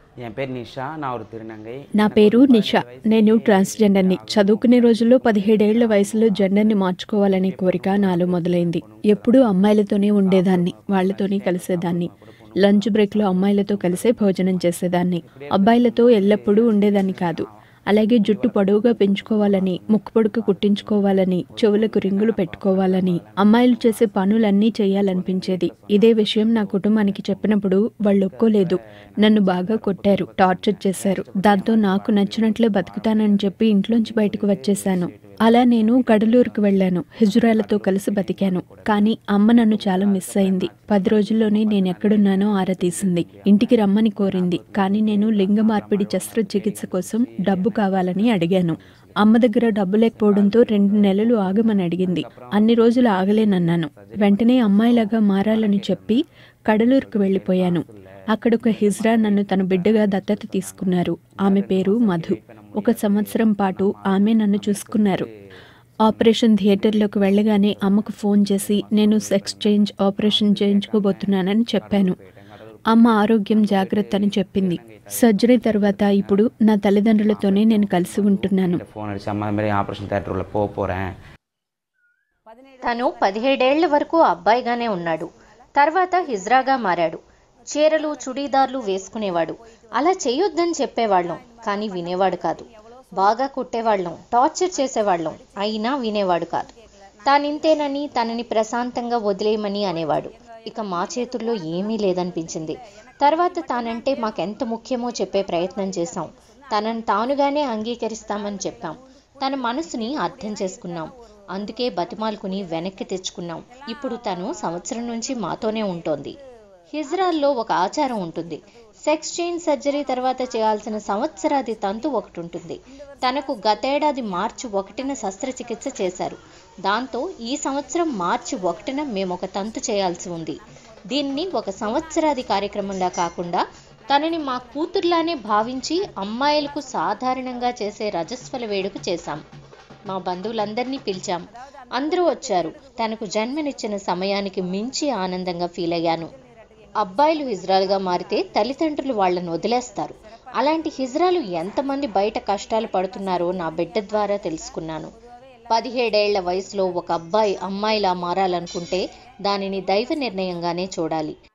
என் பேர் நிஷா நான் ஒரு திருநங்கை నా పేరు నిషా నేను ట్రాన్స్జెండర్ని చదువుకునే రోజుల్లో పదిహేడేళ్ల వయసులో జెండర్ని మార్చుకోవాలనే కోరిక నాలో మొదలైంది ఎప్పుడూ అమ్మాయిలతోనే ఉండేదాన్ని వాళ్ళతోనే కలిసేదాన్ని లంచ్ బ్రేక్లో అమ్మాయిలతో కలిసే భోజనం చేసేదాన్ని అబ్బాయిలతో ఎల్లప్పుడూ ఉండేదాన్ని కాదు అలాగే జుట్టు పొడవుగా పెంచుకోవాలని ముక్కు పొడుక కుట్టించుకోవాలని చెవులకు రింగులు పెట్టుకోవాలని అమ్మాయిలు చేసే పనులన్నీ చేయాలనిపించేది ఇదే విషయం నా కుటుంబానికి చెప్పినప్పుడు వాళ్ళు ఒప్పుకోలేదు నన్ను బాగా కొట్టారు టార్చర్ చేశారు దాంతో నాకు నచ్చినట్లే బతుకుతానని చెప్పి ఇంట్లోంచి బయటకు వచ్చేశాను అలా నేను కడలూరుకు వెళ్ళాను హిజురాలతో కలిసి బతికాను కానీ అమ్మ నన్ను చాలా మిస్ అయింది పది రోజుల్లోనే నేను ఎక్కడున్నానో ఆరా తీసింది ఇంటికి రమ్మని కోరింది కానీ నేను లింగ మార్పిడి శస్త్రచికిత్స కోసం డబ్బు కావాలని అడిగాను అమ్మ దగ్గర డబ్బు లేకపోవడంతో రెండు నెలలు ఆగమని అడిగింది అన్ని రోజులు ఆగలేనన్నాను వెంటనే అమ్మాయిలాగా మారాలని చెప్పి కడలూరుకు వెళ్ళిపోయాను అక్కడ ఒక హిజ్రా నన్ను తన బిడ్డగా దత్తత తీసుకున్నారు ఆమె పేరు మధు ఒక సంవత్సరం పాటు ఆమె నన్ను చూసుకున్నారు ఆపరేషన్ థియేటర్లోకి వెళ్ళగానే అమ్మకు ఫోన్ చేసి నేను సెక్స్ చేంజ్ ఆపరేషన్ చేయించుకోబోతున్నానని చెప్పాను అమ్మ ఆరోగ్యం జాగ్రత్త అని చెప్పింది సర్జరీ తర్వాత ఇప్పుడు నా తల్లిదండ్రులతోనే నేను కలిసి ఉంటున్నాను ஃபோன் அடிச்சு அம்மா இந்த மாதிரி ஆப்ரேஷன் தேட்டர் உள்ள போக போகிறேன் తను పదిహేడేళ్ల వరకు అబ్బాయిగానే ఉన్నాడు తర్వాత హిజ్రాగా మారాడు చీరలు చుడీదార్లు వేసుకునేవాడు అలా చేయొద్దని చెప్పేవాళ్ళం కానీ వినేవాడు కాదు బాగా కుట్టేవాళ్ళం టార్చర్ చేసేవాళ్ళం అయినా వినేవాడు కాదు తానింతేనని తనని ప్రశాంతంగా వదిలేయమని అనేవాడు ఇక మా చేతుల్లో ఏమీ లేదనిపించింది తర్వాత తానంటే మాకెంత ముఖ్యమో చెప్పే ప్రయత్నం చేశాం తనను తానుగానే అంగీకరిస్తామని చెప్పాం తన మనసుని అర్థం చేసుకున్నాం అందుకే బతిమాలుకుని వెనక్కి తెచ్చుకున్నాం ఇప్పుడు తను సంవత్సరం నుంచి మాతోనే ఉంటోంది హిజ్రాల్లో ఒక ఆచారం ఉంటుంది సెక్స్ చేంజ్ సర్జరీ తర్వాత చేయాల్సిన సంవత్సరాది తంతు ఒకటి ఉంటుంది తనకు గతేడాది మార్చి ఒకటిన శస్త్రచికిత్స చేశారు దాంతో ఈ సంవత్సరం మార్చి ఒకటిన మేము ఒక తంతు చేయాల్సి ఉంది దీన్ని ఒక సంవత్సరాది కార్యక్రమంలా కాకుండా తనని మా కూతుర్లానే భావించి అమ్మాయిలకు సాధారణంగా చేసే రజస్వల వేడుక చేశాం మా బంధువులందరినీ పిలిచాం అందరూ వచ్చారు తనకు జన్మనిచ్చిన సమయానికి మించి ఆనందంగా ఫీల్ అయ్యాను అబ్బాయిలు హిజ్రాలుగా మారితే తల్లిదండ్రులు వాళ్ళను వదిలేస్తారు అలాంటి హిజ్రాలు ఎంతమంది బయట కష్టాలు పడుతున్నారో నా బిడ్డ ద్వారా తెలుసుకున్నాను పదిహేడేళ్ల వయసులో ఒక అబ్బాయి అమ్మాయిలా మారాలనుకుంటే దానిని దైవ నిర్ణయంగానే చూడాలి